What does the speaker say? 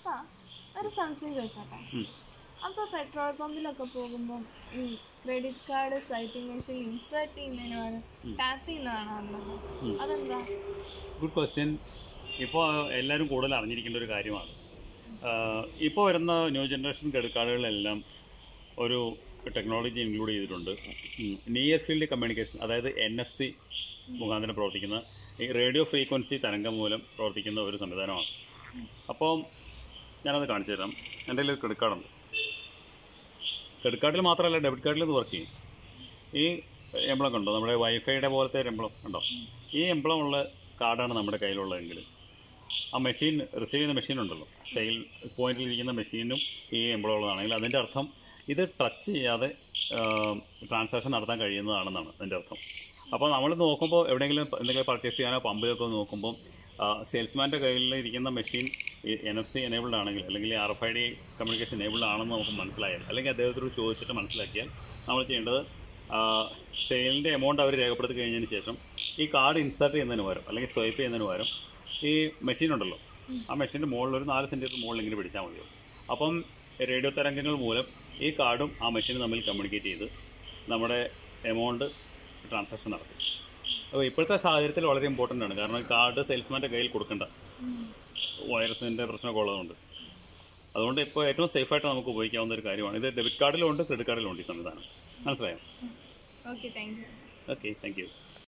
അപ്പാ ഒരു സംശയം ചോദിച്ചോട്ടെ ഉം. അപ്പൊ പെട്രോൾ പമ്പിലൊക്കെ പോകുമ്പോൾ ഈ credit card swiping machine insert ചെയ്യുന്നതിന് പകരം ടാപ്പ് ചെയ്യുന്നതാണ് നല്ലത് അതെന്താ ഗുഡ് ക്വസ്റ്റ്യൻ ഇപ്പോൾ എല്ലാവരും കൂടുതൽ അറിഞ്ഞിരിക്കേണ്ട ഒരു കാര്യമാണ് ഇപ്പോൾ വരുന്ന ന്യൂ ജനറേഷൻ ക്രെഡിറ്റ് കാർഡുകളിലെല്ലാം ഒരു ടെക്നോളജി ഇൻക്ലൂഡ് ചെയ്തിട്ടുണ്ട് നിയർ ഫീൽഡ് കമ്മ്യൂണിക്കേഷൻ അതായത് എൻ എഫ് സി മുഖാന്തരം പ്രവർത്തിക്കുന്ന ഈ റേഡിയോ ഫ്രീക്വൻസി തരംഗം മൂലം പ്രവർത്തിക്കുന്ന ഒരു സംവിധാനമാണ് അപ്പോൾ ഞാനത് കാണിച്ചു തരാം എൻ്റെ കയ്യിൽ ക്രെഡിറ്റ് കാർഡുണ്ട് ക്രെഡിറ്റ് കാർഡിൽ മാത്രമല്ല ഡെബിറ്റ് കാർഡിൽ ഇത് വർക്ക് ചെയ്യും ഈ എംബ്ലം കണ്ടോ നമ്മുടെ വൈഫൈയുടെ പോലത്തെ ഒരു എംബ്ലം ഉണ്ടോ ഈ എംബ്ലം ഉള്ള കാർഡാണ് നമ്മുടെ കയ്യിലുള്ളതെങ്കിൽ ആ മെഷീൻ റിസീവ് ചെയ്യുന്ന മെഷീൻ ഉണ്ടല്ലോ സെയിൽ പോയിന്റിൽ ഇരിക്കുന്ന മെഷീനും ഈ എംബ്ലം ഉള്ളതാണെങ്കിൽ അതിൻ്റെ അർത്ഥം ഇത് ടച്ച് ചെയ്യാതെ ട്രാൻസാക്ഷൻ നടത്താൻ കഴിയുന്നതാണെന്നാണ് അതിൻ്റെ അർത്ഥം അപ്പോൾ നമ്മൾ നോക്കുമ്പോൾ എവിടെയെങ്കിലും എന്തെങ്കിലും പർച്ചേസ് ചെയ്യാനോ പമ്പിലൊക്കെ നോക്കുമ്പോൾ സെയിൽസ്മാൻ്റെ കയ്യിൽ ഇരിക്കുന്ന machine N F C enabled ആണെങ്കിൽ അല്ലെങ്കിൽ R F I D communication enabled ആണെന്ന് നമുക്ക് മനസ്സിലായാൽ അല്ലെങ്കിൽ അദ്ദേഹത്തോട് ചോദിച്ചിട്ട് മനസ്സിലാക്കിയാൽ നമ്മൾ ചെയ്യേണ്ടത് സെയിലിൻ്റെ എമൗണ്ട് അവർ രേഖപ്പെടുത്തി കഴിഞ്ഞതിന് ശേഷം ഈ കാർഡ് ഇൻസേർട്ട് ചെയ്യുന്നതിന് പകരം അല്ലെങ്കിൽ സ്വൈപ്പ് ചെയ്യുന്നതിന് പകരം ഈ മെഷീൻ ഉണ്ടല്ലോ ആ മെഷീൻ്റെ മുകളിൽ ഒരു നാല് സെൻറ്റിമീറ്റർ മുകളിൽ ഇങ്ങനെ പിടിച്ചാൽ മതിയോ അപ്പം റേഡിയോ തരംഗങ്ങൾ മൂലം ഈ കാർഡും ആ മെഷീനും തമ്മിൽ കമ്മ്യൂണിക്കേറ്റ് ചെയ്ത് നമ്മുടെ എമൗണ്ട് ട്രാൻസാക്ഷൻ നടത്തും അപ്പോൾ ഇപ്പോഴത്തെ സാഹചര്യത്തിൽ വളരെ ഇമ്പോർട്ടൻ്റ് ആണ് കാരണം കാർഡ് സെയിൽസ്മാൻ്റെ കയ്യിൽ കൊടുക്കണ്ട വൈറസിൻ്റെ പ്രശ്നമൊക്കെ ഉള്ളതുകൊണ്ട് അതുകൊണ്ട് ഇപ്പോൾ ഏറ്റവും സേഫായിട്ട് നമുക്ക് ഉപയോഗിക്കാവുന്ന ഒരു കാര്യമാണ് ഇത് ഡെബിറ്റ് കാർഡിലും ഉണ്ട് ക്രെഡിറ്റ് കാർഡിലും ഉണ്ട് ഈ സംവിധാനം മനസ്സിലായോ okay thank you okay thank U